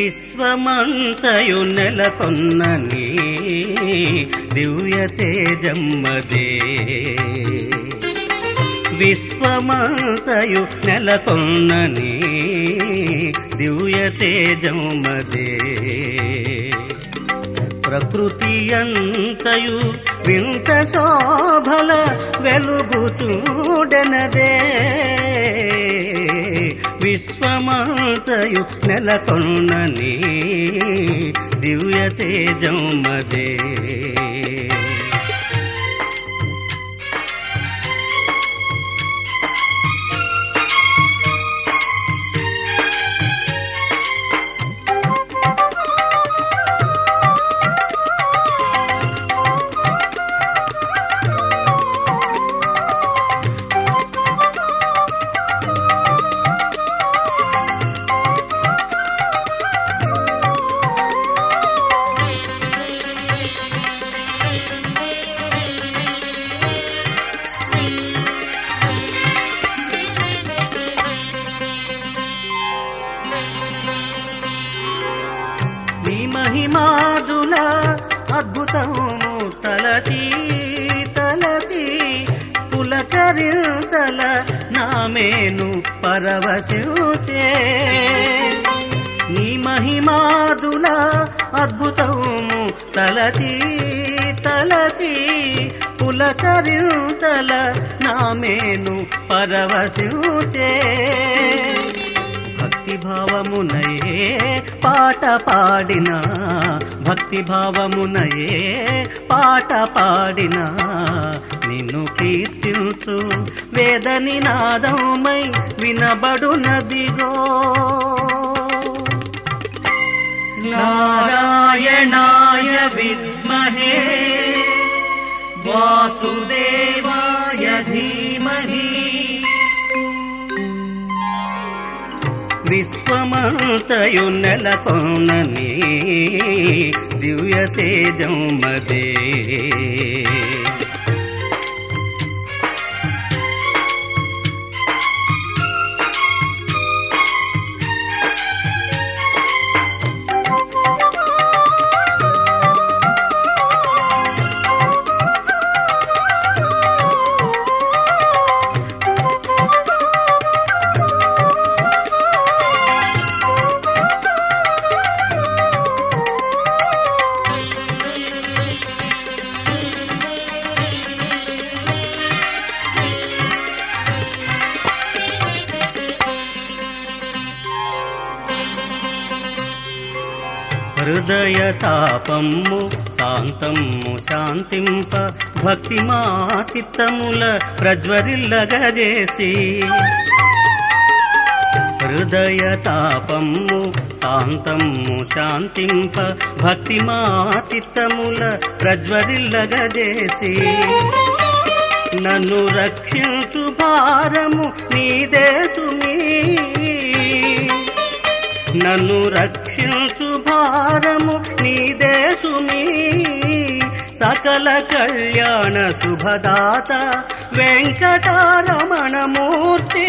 విశ్వమంతయు నెలకొన్న నీ దివ్య తేజమ్మదే విశ్వమంతయు నెలకొన్న నీ దివ్య తేజమ్మదే ప్రకృతి అంతయు వింత శోభల వెలుగు చూడనదే విశ్వమంతయు నెలకొన్న నీ దివ్య తేజమ్మదే నీ మహిమాదుల అద్భుతము తలచి తలచి పులకరింతల నామేను పరవశించే నీ మహిమాదుల అద్భుతము తలచి తలచి పులకరింతల నామేను పరవశించే భక్తి భావమునయే పాట పాడిన భక్తి భావమునయే పాట పాడిన నిన్ను కీర్తించు వేద నినాదమై వినబడునదిగో నారాయణాయ విద్మహే వాసుదేవాయ ధీమహి విశ్వమంతయు నెలకొన్న నీ దివ్య తేజం మదే హృదయ తాపము శాంతము శాంతింప భక్తి మా చిత్తముల ప్రజ్వరిల్లగజేసి హృదయ తాపము శాంతము శాంతింప భక్తి మా చిత్తముల ప్రజ్వరిల్లగజేసి నన్ను రక్షించు భారము నీదే సుమీ నన్ను రక్షించు భారము నీదే సుమీ సకల కళ్యాణ శుభదాత వెంకటారమణమూర్తి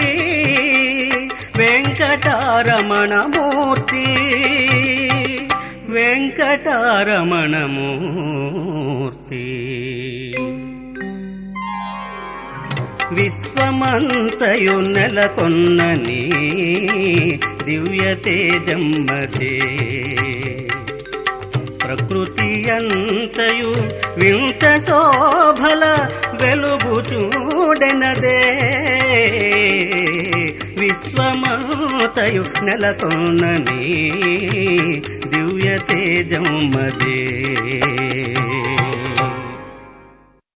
వెంకటారమణమూర్తి వెంకటారమణమూర్తి విశ్వమంతయు నెలకొన్న నీ దివ్య తేజమ్మదే ప్రకృతి అంతయు వింత శోభల వెలుగు చూడెనదే విశ్వమంతయు నెలకొన్న నీ దివ్య తేజమ్మదే